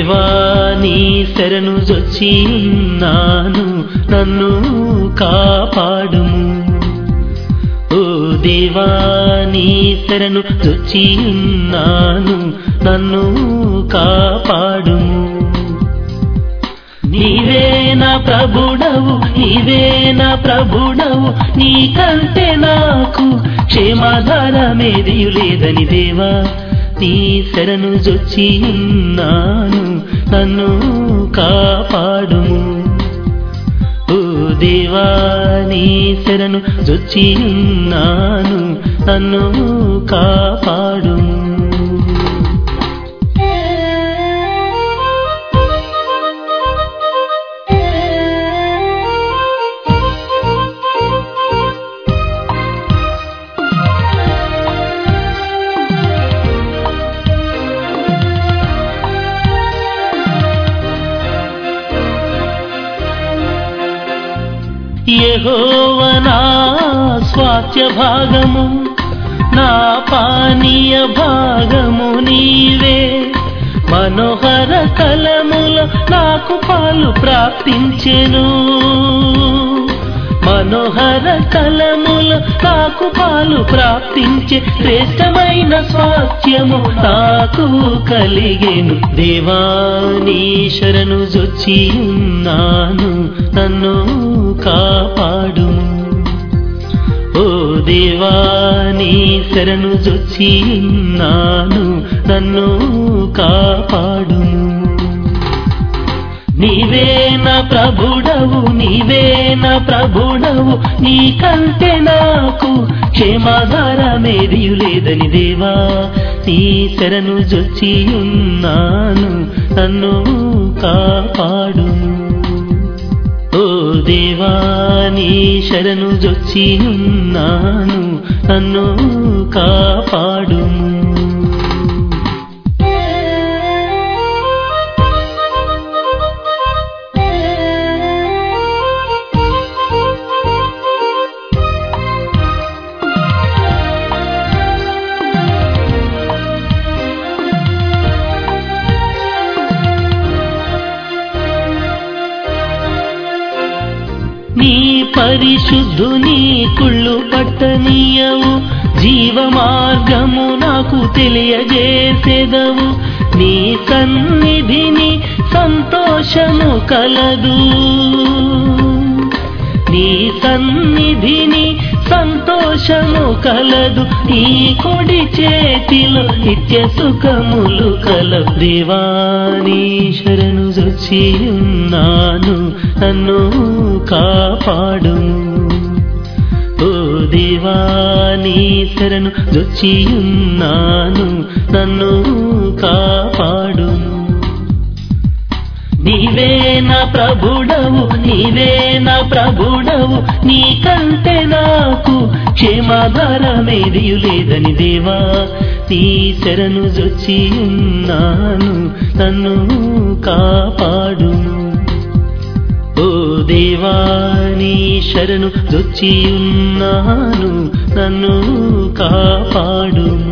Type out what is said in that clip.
దేవా నీ శరణు జొచ్చి ఉన్నాను నన్ను కాపాడుము ఓ దేవా నీ శరణు జొచ్చి ఉన్నాను నన్ను కాపాడుము నీవే నా ప్రభుడవు నీవే నా ప్రభుడవు నీకంటే నాకు క్షేమాధారమేదియు లేదని దేవా నీ శరణు జొచ్చి ఉన్నాను నన్ను కాపాడుము ఓ దేవా నీ శరణు జొచ్చి ఉన్నాను నన్ను కాపాడుము యెహోవనా స్వాస్థ్య భాగము నా పానీయ భాగము నీవే మనోహర కలముల నాకు పాలు ప్రాప్తించెను మనోహర కలముల నాకు పాలు ప్రాప్తించే శ్రేష్టమైన స్వాస్థ్యము నాకు కలిగేను దేవాని శరణు జొచ్చి ఉన్నాను నన్ను కాపాడు ఓ దేవాని శరణు జొచ్చి ఉన్నాను నన్ను కాపాడు నీవే నా ప్రభుడవు నీవే నా ప్రభుడవు నీకంటే నాకు క్షేమాధారమేదియు లేదని దేవా నీ శరణు జొచ్చి ఉన్నాను నన్ను కాపాడు ఓ దేవా నీ శరణు జొచ్చి ఉన్నాను నన్ను కాపాడుము నీ పరిశుద్ధుని కుళ్ళు పట్టనీయవు జీవ మార్గము నాకు తెలియజేసేదవు నీ సన్నిధిని సంతోషము కలదు నీ సన్నిధిని సంతోషము కలదు ఈ కొడి చేతిలో నిత్య సుఖములు కల దేవాని శరణు జొచ్చి ఉన్నాను నన్ను కాపాడు ఓ దేవాని శరణు జొచ్చి ఉన్నాను నన్ను కాపాడు నీవే నా ప్రభుడవు నీవే నా ప్రభుడవు నీకంటే నాకు క్షేమాధారమేదియు లేదని దేవా నీ శరణు జొచ్చి ఉన్నాను నన్ను కాపాడు ఓ దేవా నీ శరణు జొచ్చి ఉన్నాను నన్ను కాపాడు